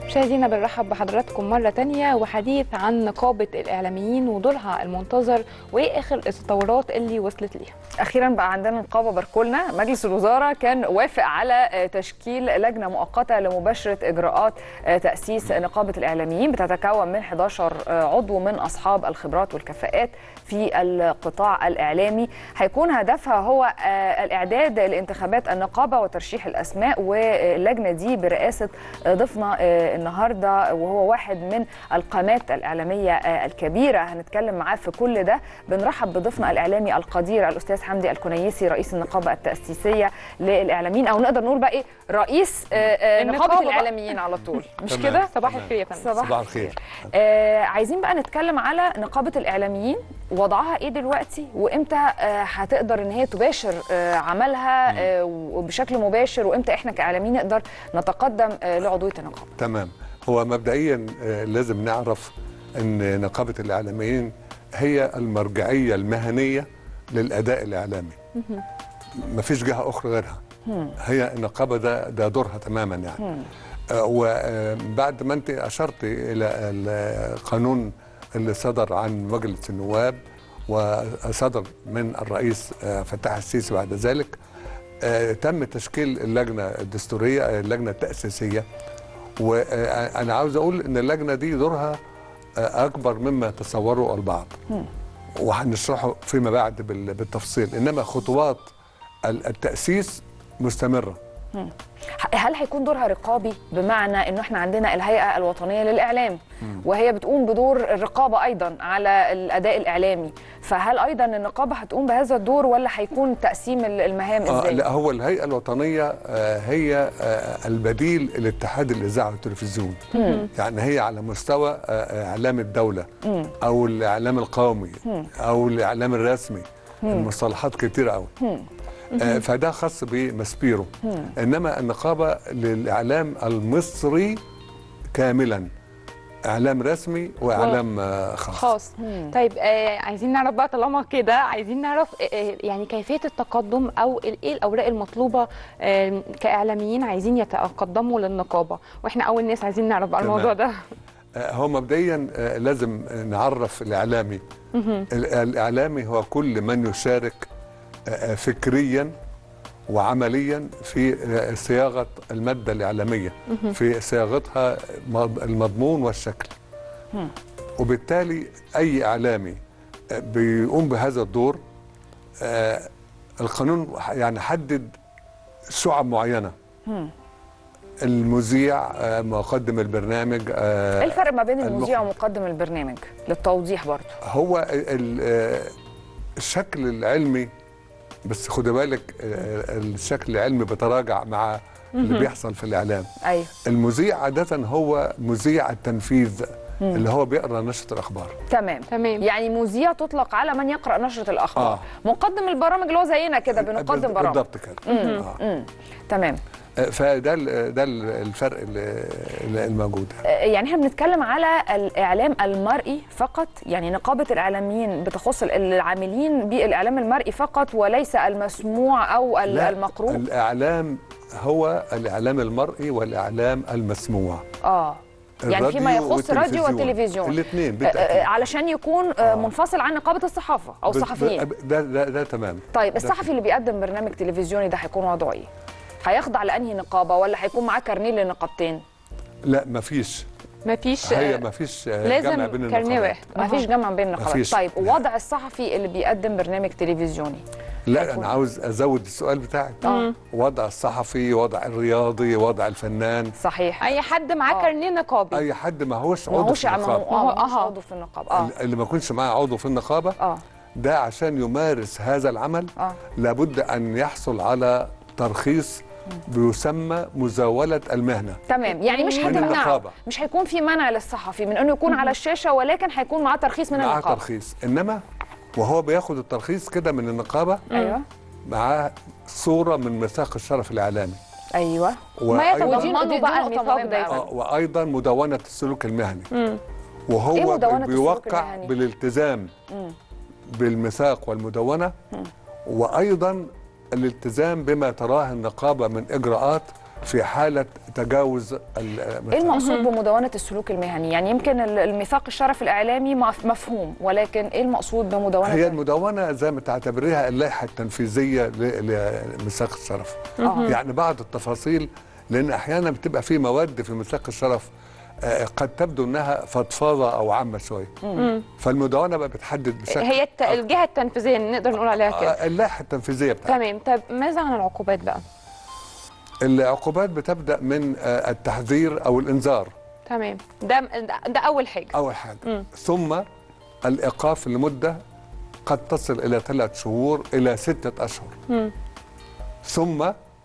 مشاهدينا بنرحب بحضراتكم مرة تانية وحديث عن نقابة الإعلاميين ودورها المنتظر وإيه آخر التطورات اللي وصلت ليها اخيرا بقى عندنا نقابه باركولنا مجلس الوزاره كان وافق على تشكيل لجنه مؤقته لمباشره اجراءات تاسيس نقابه الاعلاميين بتتكون من 11 عضو من اصحاب الخبرات والكفاءات في القطاع الاعلامي هيكون هدفها هو الاعداد لانتخابات النقابه وترشيح الاسماء واللجنه دي برئاسه ضيفنا النهارده وهو واحد من القامات الاعلاميه الكبيره هنتكلم معاه في كل ده بنرحب بضيفنا الاعلامي القدير الاستاذ حمدي الكنيسي رئيس النقابه التاسيسيه للاعلاميين او نقدر نقول بقى ايه رئيس نقابه الاعلاميين على طول مش تمام. كده صباح تمام. الخير يا فندم صباح الخير آه عايزين بقى نتكلم على نقابه الاعلاميين وضعها ايه دلوقتي وامتى آه هتقدر ان هي تباشر آه عملها آه وبشكل مباشر وامتى احنا كاعلاميين نقدر نتقدم آه لعضويه النقابه تمام هو مبدئيا آه، لازم نعرف ان نقابه الاعلاميين هي المرجعيه المهنيه للاداء الاعلامي مفيش جهه اخرى غيرها هي النقابه ده ده دورها تماما يعني آه، وبعد ما انت اشرت الى القانون اللي صدر عن مجلس النواب وصدر من الرئيس آه، فتح السيسي بعد ذلك آه، تم تشكيل اللجنه الدستوريه آه، اللجنه التاسيسيه وانا عاوز اقول ان اللجنه دي دورها آه، اكبر مما يتصوره البعض وهنشرحه فيما بعد بال- بالتفصيل انما خطوات ال- التاسيس مستمره هل هيكون دورها رقابي بمعنى انه احنا عندنا الهيئه الوطنيه للاعلام وهي بتقوم بدور الرقابه ايضا على الاداء الاعلامي فهل ايضا النقابه هتقوم بهذا الدور ولا هيكون تقسيم المهام آه ازاي لا هو الهيئه الوطنيه آه هي آه البديل لاتحاد الاذاعه والتلفزيون يعني هي على مستوى آه اعلام الدوله او الاعلام القومي او الاعلام الرسمي المصطلحات كتيره قوي آه فده خاص بمسبيرو انما النقابه للاعلام المصري كاملا اعلام رسمي واعلام آه خاص خاص طيب آه عايزين نعرف بقى طالما كده عايزين نعرف آه آه، يعني كيفيه التقدم او ال- ايه الاوراق المطلوبه آه كاعلاميين عايزين يتقدموا للنقابه واحنا اول ناس عايزين نعرف بقى تمام. الموضوع ده آه، هو مبدئيا آه، لازم نعرف الاعلامي ال- الاعلامي هو كل من يشارك آه، آه، فكريا وعمليا في آه، صياغه الماده الاعلاميه في صياغتها مض- المضمون والشكل وبالتالي اي اعلامي آه، بيقوم بهذا الدور آه، القانون يعني حدد شعب معينه المذيع آه، مقدم البرنامج آه، ايه الفرق ما بين المذيع المخرج. ومقدم البرنامج للتوضيح برضه هو ال- آه، الشكل العلمي بس خد بالك آه، الشكل العلمي بيتراجع مع اللي بيحصل في الاعلام ايوه المذيع عاده هو مذيع التنفيذ اللي هو بيقرا نشره الاخبار تمام تمام. يعني مذيع تطلق على من يقرا نشره الاخبار آه. مقدم البرامج اللي هو زينا كده بنقدم برامج بالضبط كده آه. مم. تمام آه، فده ال- ده ال- الفرق اللي- اللي الموجود آه، يعني احنا بنتكلم على الاعلام المرئي فقط يعني نقابه الاعلاميين بتخص العاملين بالاعلام المرئي فقط وليس المسموع او ال- لا، المقروء الاعلام هو الاعلام المرئي والاعلام المسموع اه يعني فيما الراديو يخص راديو وتلفزيون الاثنين آه، آه، بالتاكيد علشان يكون آه، منفصل عن نقابه الصحافه او بس- الصحفيين ده ده ده تمام طيب ده الصحفي اللي بيقدم برنامج تلفزيوني ده هيكون وضعه ايه هيخضع لانهي نقابه ولا هيكون معاه كارنيه للنقابتين لا مفيش مفيش هي آه، مفيش آه، لازم جمع بين كارنيه النقابات واحد مفيش جمع بين النقابات مفيش. طيب لا. وضع الصحفي اللي بيقدم برنامج تلفزيوني لا هيكون- انا عاوز ازود السؤال بتاعك آه. وضع الصحفي وضع الرياضي وضع الفنان صحيح اي حد معاه آه. كارنيه نقابي اي حد ما هوش ما عضو هوش في ما هو النقابه اه ما هوش أها. عضو في النقابه اه اللي ما يكونش معاه عضو في النقابه اه ده عشان يمارس هذا العمل اه لابد ان يحصل على ترخيص بيسمى مزاوله المهنه تمام يعني مش من هتمنعه النقابة. مش هيكون في منع للصحفي من انه يكون على الشاشه ولكن هيكون معاه ترخيص من معاه النقابه ترخيص انما وهو بياخد الترخيص كده من النقابه ايوه معاه صوره من ميثاق الشرف الاعلامي ايوه ما وأيضاً- يتضمنوا ودي- دي بقى نقطة الميثاق مهمة ده يا أوي. فندم. آه، وايضا مدونه السلوك المهني إيه وهو مدونة السلوك بيوقع المهني؟ بالالتزام مم. بالميثاق والمدونه وايضا الالتزام بما تراه النقابه من اجراءات في حاله تجاوز ال- ايه مثلاً المقصود بمدونه السلوك المهني يعني يمكن ال- الميثاق الشرف الاعلامي مف- مفهوم ولكن ايه المقصود بمدونه هي المدونه زي ما تعتبريها اللائحه التنفيذيه ل- لميثاق الشرف آه. يعني بعض التفاصيل لان احيانا بتبقى في مواد في ميثاق الشرف آه، قد تبدو انها فضفاضه او عامه شويه فالمدونه بقى بتحدد بشكل هي الت... الجهه التنفيذيه نقدر نقول عليها كده آه، اللائحه التنفيذيه بتاعتها تمام طب ماذا عن العقوبات بقى العقوبات بتبدا من آه، التحذير او الانذار تمام ده ده, ده اول حاجه اول حاجه ثم الايقاف لمده قد تصل الى ثلاث شهور الى سته اشهر ثم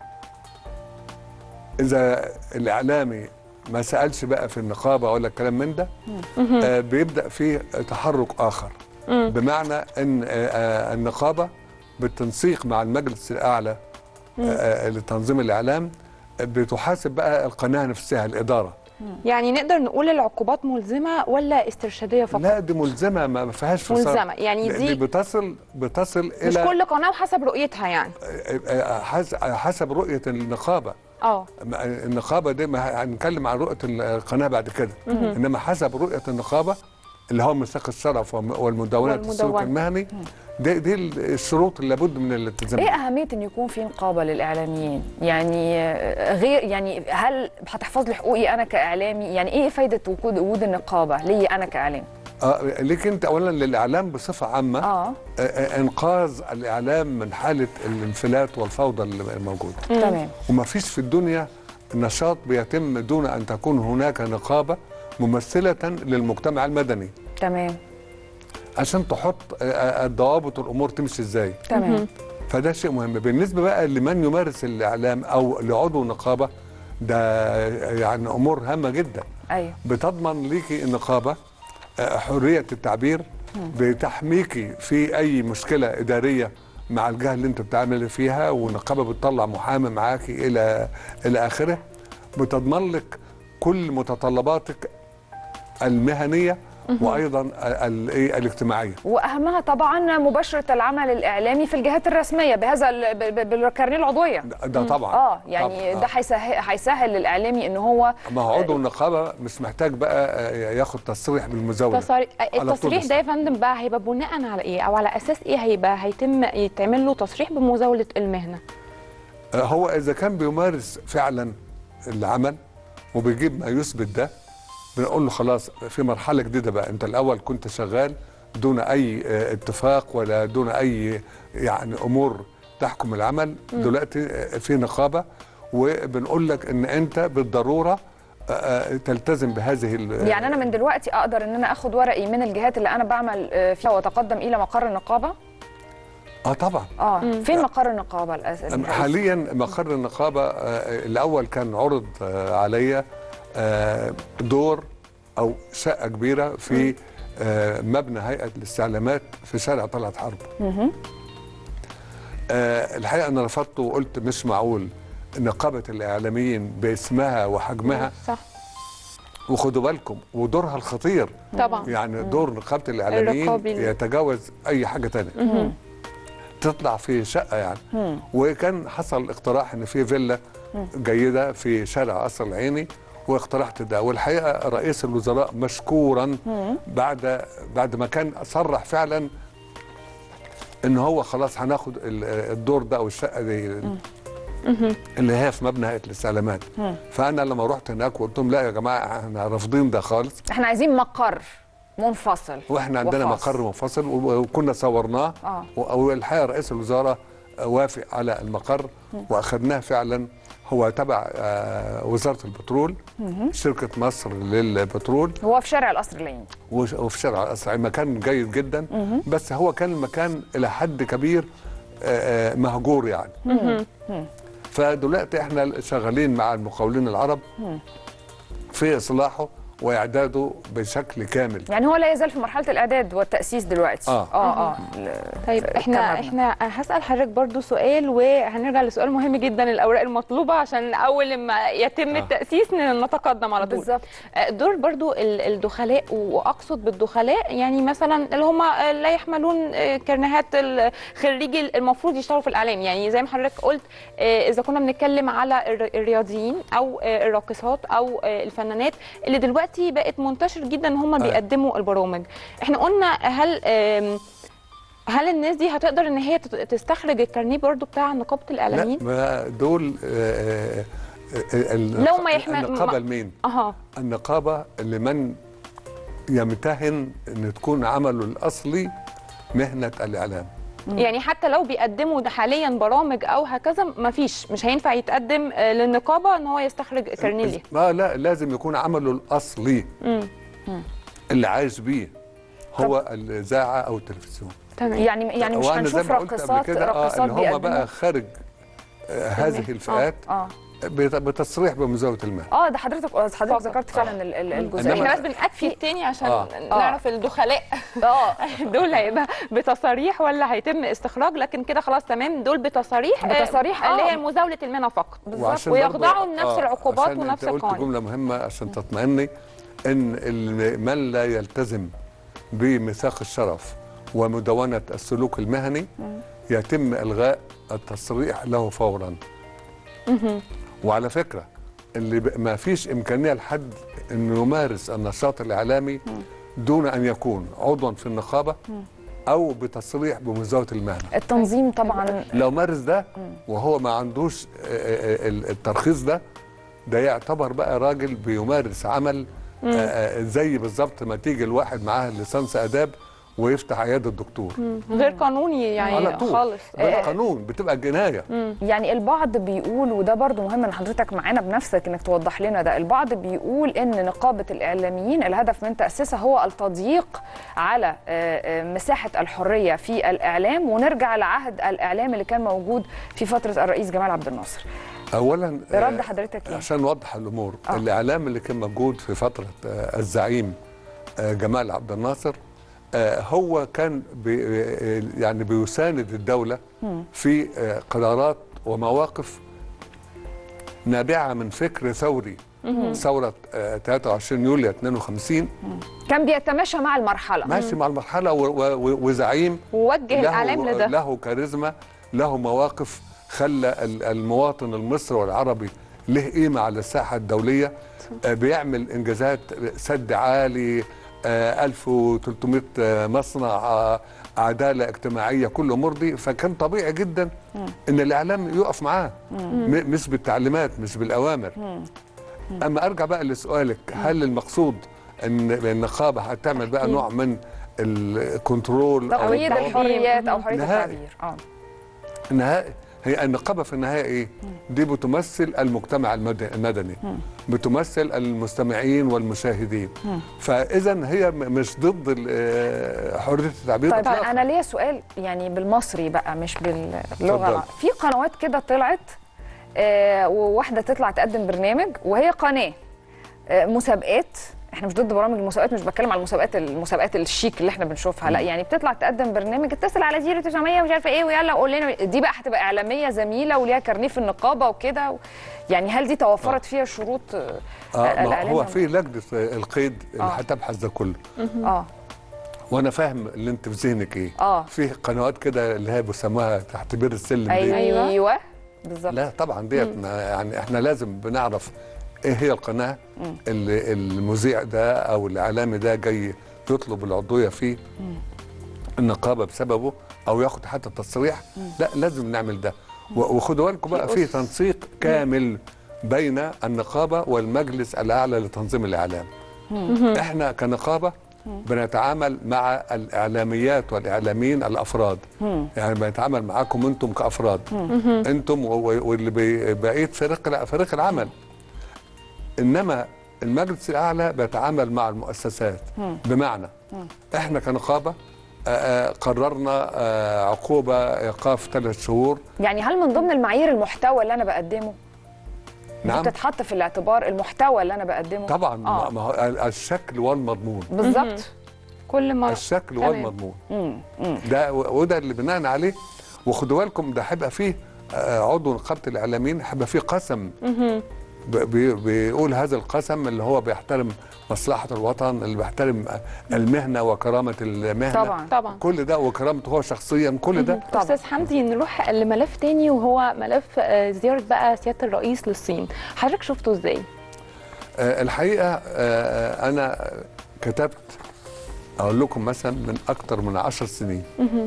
اذا الاعلامي ما سالش بقى في النقابه ولا الكلام من ده آه بيبدا فيه تحرك اخر بمعنى ان آه آه النقابه بالتنسيق مع المجلس الاعلى آه لتنظيم الاعلام آه، بتحاسب بقى القناه نفسها الاداره يعني نقدر نقول العقوبات ملزمه ولا استرشاديه فقط لا دي ملزمه ما ما فيهاش فصال. ملزمة، يعني لا، دي- بتصل بتصل مش الى كل قناه وحسب رؤيتها يعني آه، حس- حسب رؤيه النقابه اه ما- النقابه دي ما هنتكلم عن رؤيه القناه بعد كده انما حسب رؤيه النقابه اللي هو ميثاق الشرف والم- والمدونات السلوك والمدونة. المهني دي دي الشروط اللي لابد من الالتزام ايه بيها. اهميه ان يكون في نقابه للاعلاميين يعني آه، غير يعني هل هتحفظ لي حقوقي انا كاعلامي يعني ايه فايده وجود وجود النقابه ليا انا كاعلامي اه ليك انت اولا للاعلام بصفه عامه اه آه، آه، انقاذ الاعلام من حاله الانفلات والفوضى اللي موجوده تمام وما فيش في الدنيا نشاط بيتم دون ان تكون هناك نقابه ممثله للمجتمع المدني تمام عشان تحط آه، آه، الضوابط والامور تمشي ازاي تمام فده شيء مهم بالنسبه بقى لمن يمارس الاعلام او لعضو نقابه ده يعني امور هامه جدا ايوه بتضمن ليكي النقابه آه، حريه التعبير بتحميكي في اي مشكله اداريه مع الجهه اللي انت بتعملي فيها والنقابه بتطلع محامي معاكي الى الى اخره بتضمن لك كل متطلباتك المهنيه وايضا ال- ال- إيه الاجتماعيه واهمها طبعا مباشره العمل الاعلامي في الجهات الرسميه بهذا ال- ب- ب- بالكارنيه العضويه ده ده طبعا اه يعني طبعاً. ده هيسهل هيسهل للاعلامي ان هو ما هو عضو النقابه مش محتاج بقى آه، ياخد تصريح بالمزاوله تصاري... طول التصريح بس. ده يا فندم بقى هيبقى بناء على ايه او على اساس ايه هيبقى هيتم يتعمل له تصريح بمزاوله المهنه آه، هو اذا كان بيمارس فعلا العمل وبيجيب ما يثبت ده بنقول له خلاص في مرحله جديده بقى انت الاول كنت شغال دون اي آه، اتفاق ولا دون اي يعني امور تحكم العمل دلوقتي آه، في نقابه وبنقول لك ان انت بالضروره آه، آه، تلتزم بهذه ال- يعني انا من دلوقتي اقدر ان انا اخد ورقي من الجهات اللي انا بعمل آه، فيها واتقدم الى مقر النقابه اه طبعا اه فين مقر النقابه الأس- حاليا مقر النقابه آه، الاول كان عرض آه، عليا آه، دور او شقه كبيره في آه، مبنى هيئه الاستعلامات في شارع طلعت حرب آه، الحقيقه انا رفضت وقلت مش معقول نقابه الاعلاميين باسمها وحجمها صح وخدوا بالكم ودورها الخطير طبعا يعني دور نقابه الاعلاميين الرقابي. يتجاوز اي حاجه تانية تطلع في شقه يعني وكان حصل اقتراح ان في فيلا جيده في شارع قصر العيني واقترحت ده والحقيقه رئيس الوزراء مشكورا بعد بعد ما كان صرح فعلا ان هو خلاص هناخد ال- الدور ده او الشقه دي اللي هي في مبنى هيئه الاستعلامات فانا لما رحت هناك وقلت لهم لا يا جماعه احنا رافضين ده خالص احنا عايزين مقر منفصل واحنا عندنا وخاص. مقر منفصل و- وكنا صورناه آه. و- والحقيقه رئيس الوزراء وافق على المقر واخذناه فعلا هو تبع آه، وزاره البترول شركه مصر للبترول هو في شارع القصر العيني وش- وفي شارع الأسرع مكان جيد جدا بس هو كان المكان الى حد كبير آه، آه، مهجور يعني فدلوقتي احنا شغالين مع المقاولين العرب في اصلاحه واعداده بشكل كامل يعني هو لا يزال في مرحله الاعداد والتاسيس دلوقتي آه. اه اه طيب احنا كمبنى. احنا هسال حضرتك برضو سؤال وهنرجع لسؤال مهم جدا الاوراق المطلوبه عشان اول ما يتم آه. التاسيس نتقدم على طول بالظبط آه، دور برضو ال- الدخلاء واقصد بالدخلاء يعني مثلا اللي هم لا يحملون آه، كرنيهات الخريجي المفروض يشتغلوا في الاعلام يعني زي ما حضرتك قلت آه، اذا كنا بنتكلم على الر- الرياضيين او آه، الراقصات او آه، الفنانات اللي دلوقتي بقت منتشر جدا ان هم بيقدموا البرامج احنا قلنا هل آم، هل الناس دي هتقدر ان هي تت- تستخرج الكارنيه برضو بتاع نقابه لا الاعلاميين ما دول آه، آه، آه، ال- لو ما يحمل- النقابه ما- لمين؟ اها النقابه لمن يمتهن ان تكون عمله الاصلي مهنه الاعلام يعني حتى لو بيقدموا ده حاليا برامج او هكذا مفيش مش هينفع يتقدم آه، للنقابه ان هو يستخرج كارنيه ليه ما لا لازم يكون عمله الاصلي مم. اللي عايش بيه هو الاذاعه او التلفزيون تمام يعني يعني مش وأنا زي هنشوف ما قلت قبل راقصات كده، آه، راقصات اللي هم بيقدموا بقى خارج آه، هذه الفئات اه بت- بتصريح بمزاوله المال اه ده حضرتك حضرتك فقط. ذكرت فعلا ال- ال- إنما- الجزئيه احنا بس بنأكد تاني عشان آه. نعرف الدخلاء اه دول هيبقى بتصاريح ولا هيتم استخراج لكن كده خلاص تمام دول بتصاريح آه، بتصاريح، اللي آه. هي مزاوله المهنه فقط وعشان ويخضعوا برضو- لنفس آه، العقوبات عشان ونفس انت قلت القوانين جمله مهمه عشان تطمئني ان ال- من لا يلتزم بميثاق الشرف ومدونه السلوك المهني يتم الغاء التصريح له فورا وعلى فكره اللي ب- ما فيش امكانيه لحد انه يمارس النشاط الاعلامي دون ان يكون عضوا في النقابه او بتصريح بمزاوله المهنه التنظيم طبعا لو مارس ده وهو ما عندوش آه، آه، ال- الترخيص ده ده يعتبر بقى راجل بيمارس عمل آه، آه، زي بالظبط ما تيجي الواحد معاه ليسانس اداب ويفتح عياده دكتور غير قانوني على يعني طول خالص بالقانون بتبقى جنايه يعني البعض بيقول وده برضو مهم ان حضرتك معانا بنفسك انك توضح لنا ده البعض بيقول ان نقابه الاعلاميين الهدف من تاسيسها هو التضييق على آه، آه، مساحه الحريه في الاعلام ونرجع لعهد الاعلام اللي كان موجود في فتره الرئيس جمال عبد الناصر اولا آه، رد حضرتك ايه عشان نوضح الامور آه. الاعلام اللي كان موجود في فتره آه، الزعيم آه، جمال عبد الناصر آه، هو كان بي آه، يعني بيساند الدوله في آه، قرارات ومواقف نابعه من فكر ثوري ثوره آه، 23 يوليو 52 كان بيتماشى مع المرحله ماشي مع المرحله و- و- وزعيم ووجه الاعلام لده له كاريزما له مواقف خلى ال- المواطن المصري والعربي له قيمه على الساحه الدوليه آه، بيعمل انجازات سد عالي آه، 1300 آه، مصنع آه، عداله اجتماعيه كله مرضي فكان طبيعي جدا ان الاعلام يقف معاه م- مش بالتعليمات مش بالاوامر اما ارجع بقى لسؤالك هل المقصود ان النقابه هتعمل بقى نوع من الكنترول أو تقييد الضوابط؟ الحريات او حريه نهائي. التعبير اه النهاية هي النقابة في النهاية إيه؟ دي بتمثل المجتمع المد- المدني بتمثل المستمعين والمشاهدين فإذا هي م- مش ضد ال- آه، حرية التعبير طيب إطلاقاً. انا ليا سؤال يعني بالمصري بقى مش باللغه اتفضل. الع- في قنوات كده طلعت آه وواحده تطلع تقدم برنامج وهي قناه آه مسابقات احنا مش ضد برامج المسابقات مش بتكلم على المسابقات المسابقات الشيك اللي احنا بنشوفها لا يعني بتطلع تقدم برنامج اتصل على 0900 ومش عارفه ايه ويلا قول لنا دي بقى هتبقى اعلاميه زميله وليها كارنيه في النقابه وكده و... يعني هل دي توفرت فيها شروط آه آه ما الإعلام هو ولا- في لجنة القيد اللي آه. هتبحث ده كله اه وأنا فاهم اللي أنت في ذهنك إيه اه في قنوات كده اللي هي بيسموها تحت بير السلم دي ايوه, أيوة. بالظبط لا طبعا ديت ما- يعني احنا لازم بنعرف ايه هي القناه اللي المذيع ده او الاعلامي ده جاي يطلب العضويه فيه النقابه بسببه او ياخد حتى تصريح لا لازم نعمل ده و- وخدوا بالكم بقى في تنسيق كامل بين النقابه والمجلس الاعلى لتنظيم الاعلام احنا كنقابه بنتعامل مع الاعلاميات والاعلاميين الافراد يعني بنتعامل معاكم انتم كافراد انتم و- و- واللي بي- بقيه فريق الع- فريق العمل انما المجلس الاعلى بيتعامل مع المؤسسات بمعنى احنا كنقابه آه، آه، قررنا آه، عقوبه ايقاف ثلاث شهور يعني هل من ضمن المعايير المحتوى اللي انا بقدمه نعم. دي بتتحط في الاعتبار المحتوى اللي انا بقدمه طبعا آه. ما هو الشكل والمضمون بالظبط كل ما الشكل تمام. والمضمون مم. مم. ده وده اللي بناء عليه وخدوا بالكم ده هيبقى فيه آه، عضو نقابه الاعلاميين هيبقى فيه قسم ب- بي- بيقول هذا القسم اللي هو بيحترم مصلحه الوطن اللي بيحترم المهنه وكرامه المهنه طبعا طبعا كل ده وكرامته هو شخصيا كل ده طبعا. استاذ حمدي نروح لملف تاني وهو ملف آه، زياره بقى سياده الرئيس للصين حضرتك شفته ازاي آه، الحقيقه آه، انا كتبت اقول لكم مثلا من اكتر من عشر سنين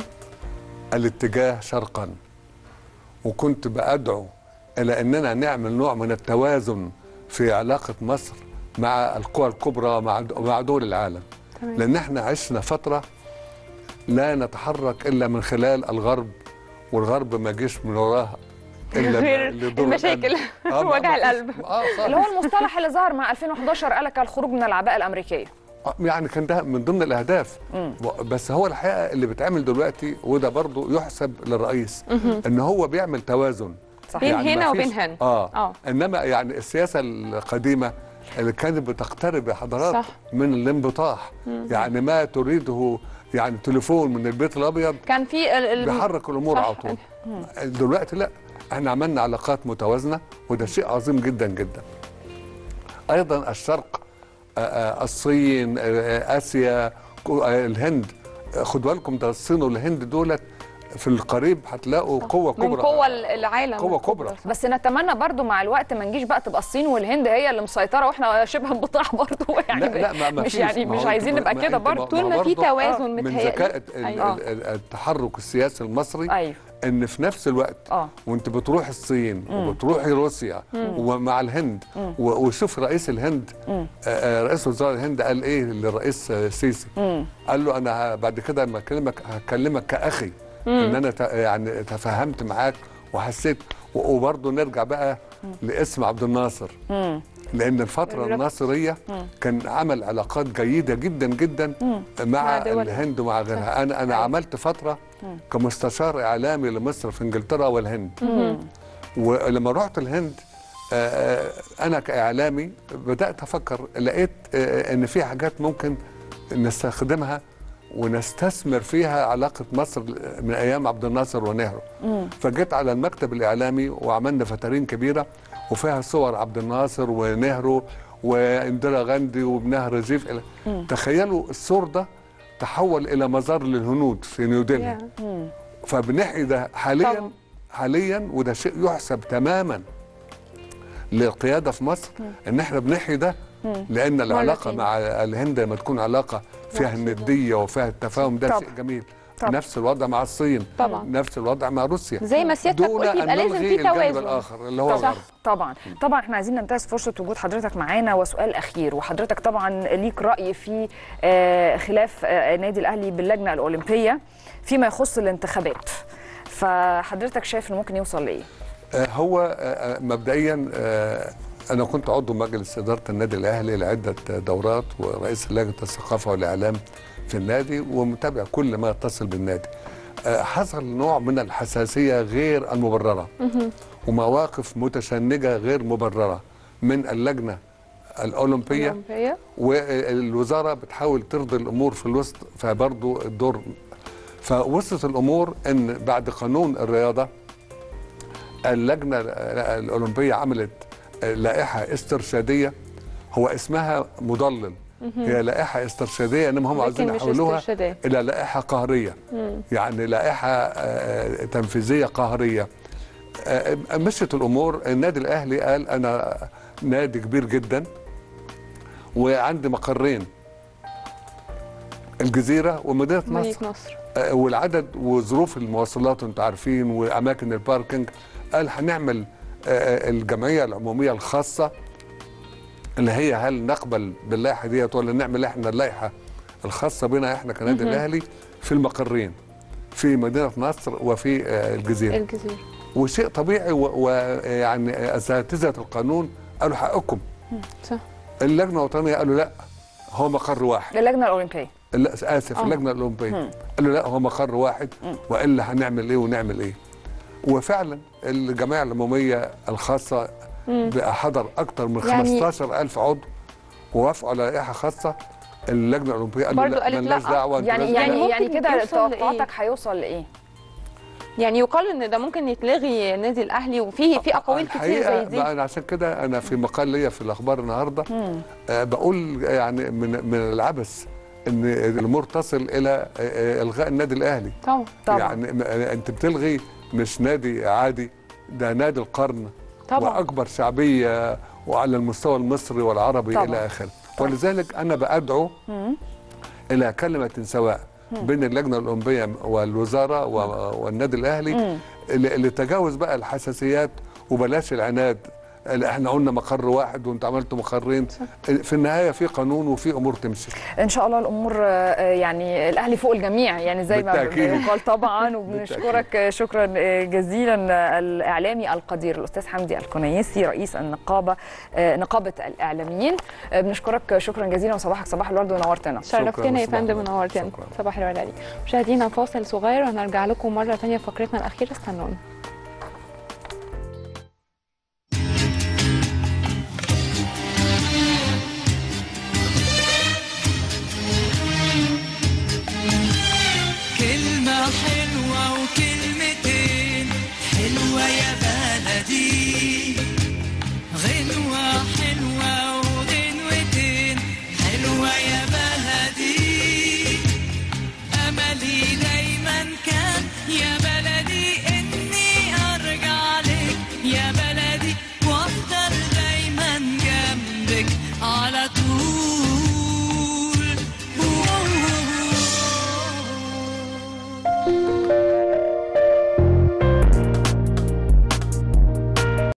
الاتجاه شرقا وكنت بادعو الى اننا نعمل نوع من التوازن في علاقه مصر مع القوى الكبرى مع مع دول العالم تمام. لان احنا عشنا فتره لا نتحرك الا من خلال الغرب والغرب ما جيش من وراه الا غير لدور المشاكل القلب. آه، ما- وجع ما فيش- القلب اه خالص. اللي هو المصطلح اللي ظهر مع 2011 قالك الخروج من العباءه الامريكيه يعني كان ده من ضمن الاهداف بس هو الحقيقه اللي بيتعمل دلوقتي وده برضه يحسب للرئيس ان هو بيعمل توازن صحيح بين هنا ما وبين فيش- هنا. اه, آه. انما يعني السياسه القديمه اللي كانت بتقترب يا حضرات صح. من الانبطاح يعني ما تريده يعني تليفون من البيت الابيض كان في ال- ال- بيحرك الامور صح. على طول دلوقتي لا احنا عملنا علاقات متوازنه وده شيء عظيم جدا جدا ايضا الشرق آه، آه، الصين آه، آه، اسيا كو- آه، الهند آه، خدوا بالكم ده الصين والهند دولت في القريب هتلاقوا قوه كبرى من قوى ال- العالم قوة كبرى. بس نتمنى برضو مع الوقت ما نجيش بقى تبقى الصين والهند هي اللي مسيطره واحنا شبه انبطاح برضو يعني لا لا ما ما مش فيش. يعني ما مش هو عايزين أنت- نبقى ما كده أنت- برضو طول ما في برضو توازن من متهيألي. ذكاء ال- أيوة. ال- ال- التحرك السياسي المصري ايوه ان في نفس الوقت اه وانت بتروح الصين وبتروحي روسيا ومع الهند و- وشوف رئيس الهند آه، آه، رئيس وزراء الهند قال ايه للرئيس آه، السيسي قال له انا ه- بعد كده لما اكلمك هكلمك كاخي ان انا ت- يعني تفهمت معاك وحسيت و- وبرضه نرجع بقى لاسم عبد الناصر لان الفتره بالظبط. الناصريه كان عمل علاقات جيده جدا جدا مع, مع دول. الهند ومع غيرها انا انا عملت فتره كمستشار اعلامي لمصر في انجلترا والهند ولما رحت الهند آه، آه، انا كاعلامي بدات افكر لقيت آه، ان في حاجات ممكن نستخدمها ونستثمر فيها علاقه مصر من ايام عبد الناصر ونهرو فجيت على المكتب الاعلامي وعملنا فترين كبيره وفيها صور عبد الناصر ونهرو واندرا غاندي وابنها رجيف تخيلوا السور ده تحول الى مزار للهنود في نيودلهي يا. فبنحيي ده حاليا طبعا. حاليا وده شيء يحسب تماما للقياده في مصر ان احنا بنحيي ده لان العلاقه تاني. مع الهند لما تكون علاقه فيها النديه وفيها التفاهم ده طبعا. شيء جميل طبعا. نفس الوضع مع الصين طبعا. نفس الوضع مع روسيا زي ما سيادتك دون قلت يبقى ان لازم نلغي في الجانب توازن الاخر اللي هو صح الغرب طبعا طبعا احنا عايزين ننتهز فرصه وجود حضرتك معانا وسؤال اخير وحضرتك طبعا ليك راي في آه، خلاف آه، النادي الاهلي باللجنه الاولمبيه فيما يخص الانتخابات فحضرتك شايف انه ممكن يوصل لايه آه، هو آه، آه، مبدئيا آه، انا كنت عضو مجلس اداره النادي الاهلي لعده دورات ورئيس لجنه الثقافه والاعلام في النادي ومتابع كل ما يتصل بالنادي آه، حصل نوع من الحساسيه غير المبرره ومواقف متشنجه غير مبرره من اللجنه الاولمبيه الأولمبية. والوزاره بتحاول ترضي الامور في الوسط فبرضه الدور فوصلت الامور ان بعد قانون الرياضه اللجنه الاولمبيه عملت لائحه استرشاديه هو اسمها مضلل هي لائحه استرشاديه انما هم لكن عايزين مش يحولوها استرشادية. الى لائحه قهريه يعني لائحه آه، تنفيذيه قهريه آه، مشت الامور النادي الاهلي قال انا نادي كبير جدا وعندي مقرين الجزيره ومدينه مصر مدينة نصر آه، والعدد وظروف المواصلات انتوا عارفين واماكن الباركنج قال هنعمل آه، الجمعيه العموميه الخاصه اللي هي هل نقبل باللائحه ديت ولا نعمل احنا اللائحه الخاصه بنا احنا كنادي الاهلي في المقرين في مدينه نصر وفي آه، الجزيره الجزيرة وشيء طبيعي ويعني اساتذه القانون قالوا حقكم صح اللجنه الوطنيه قالوا لا هو مقر واحد اللجنه الاولمبيه لا اسف آه. اللجنه الاولمبيه قالوا لا هو مقر واحد والا هنعمل ايه ونعمل ايه وفعلا الجمعيه العموميه الخاصه بقى حضر اكتر من يعني- 15000 عضو ووافقوا على لائحه خاصه اللجنه الاولمبيه قالوا برضو لا قالت مالناش لا. دعوه أنتوا يعني لازم يعني ممكن يعني كده يوصل لإيه؟ توقعاتك هيوصل لايه؟ يعني يقال ان ده ممكن يتلغي النادي الاهلي وفي في اقاويل كتير الحقيقة زي دي بقى أنا عشان كده انا في مقال ليا في الاخبار النهارده آه بقول يعني من من العبث ان الامور تصل الى آه، آه، الغاء النادي الاهلي طبعا طبعا. يعني م- آه، انت بتلغي مش نادي عادي ده نادي القرن طبعا. واكبر شعبيه وعلى المستوى المصري والعربي طبعا. الى اخره ولذلك انا بادعو الى كلمه سواء بين اللجنه الاولمبيه والوزاره و- والنادي الاهلي ل- لتجاوز بقى الحساسيات وبلاش العناد اللي احنا قلنا مقر واحد وانت عملت مقرين في النهايه في قانون وفي امور تمشي ان شاء الله الامور آه، يعني الاهلي فوق الجميع يعني زي ما بالتأكيد. يقال طبعا وبنشكرك آه، شكرا آه، جزيلا آه، الاعلامي القدير الاستاذ حمدي الكنيسي رئيس النقابه آه، نقابه الاعلاميين آه، بنشكرك شكرا جزيلا وصباحك صباح الورد ونورتنا شرفتنا يا صباح فندم الخير. ونورتنا شكراً. صباح الورد عليك مشاهدينا فاصل صغير وهنرجع لكم مره ثانيه في فقرتنا الاخيره استنونا كلمة حلوة وكلمتين حلوة يا بلدي غنوة حلوة وغنوتين حلوة يا بلدي أملي دايما كان يا بلدي إني أرجع لك يا